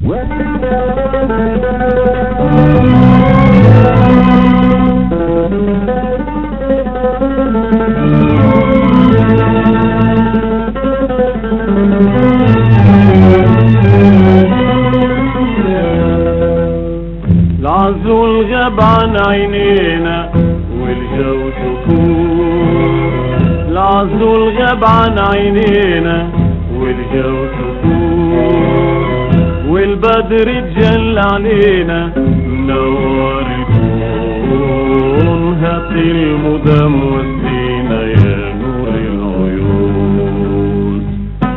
العزول غاب عن عينينا والجو سكون العزول غاب عن عينينا والجو سكون والبدر اتجل علينا منور الكون هات المدام وسينا يا نور العيون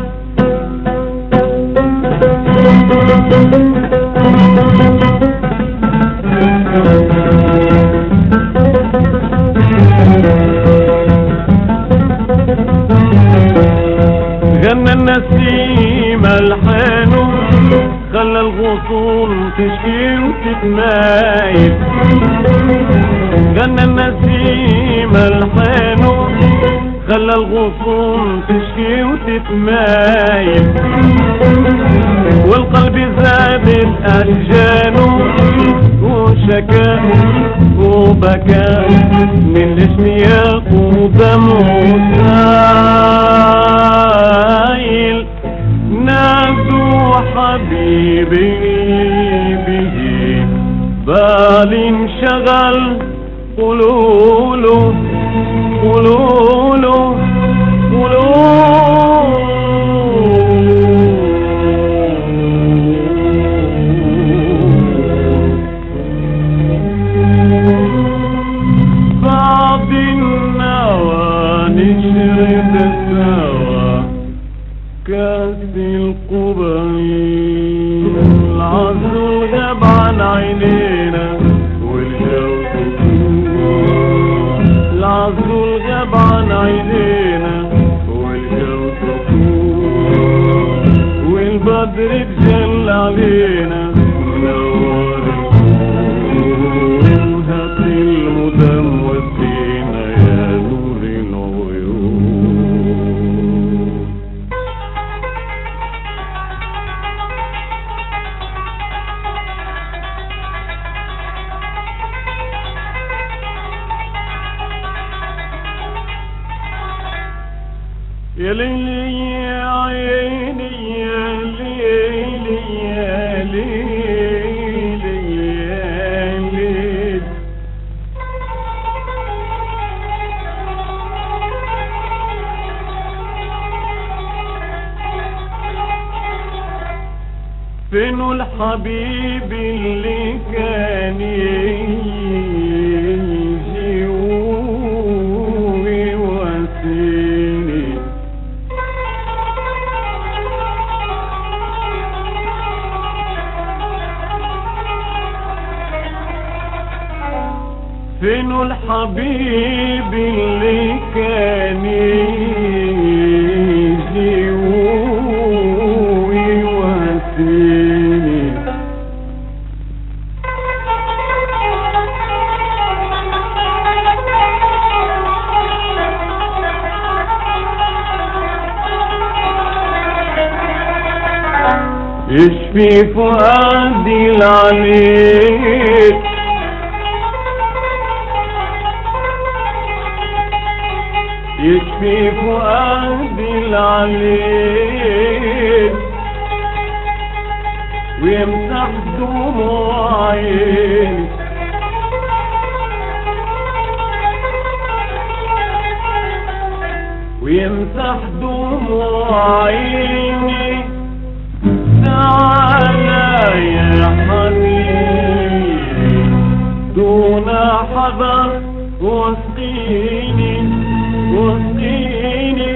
غنى النسيم الحانو خلى الغصون تشكي وتتمايل غنى النسيم الحانو خلى الغصون تشكي وتتمايل والقلب زادت أشجانه وشكا وبكى من الاشتياق ودمه سايل نادوا حبيبي به بالي انشغل قولوله قولوله قولوله بعد النوى نشرب سوا كاس القبيل العزو غاب عن عينينا والجو سكون العزو غاب عن عينينا والجو سكون والبدر اتجل علينا منور الكون هات المدام وسينا يا نور العيون يا ليلي يا عيني يا ليلي يا ليلي يا ليلي فين الحبيب اللي كان يجي ويواسيني فين الحبيب اللي كان يجي ويواسيني يشفي فؤادي العليل يشفي فؤادي العليل ويمسح دموع عيني ويمسح دموع عيني تعالى يا حبيبي دون حذر واسقيني واسقيني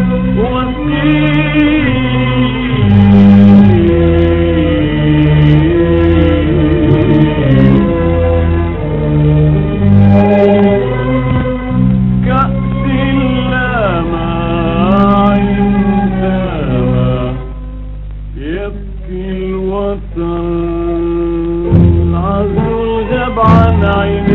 واسقيني كأس لما عندما يبكي الوطن العزو غاب عن عيني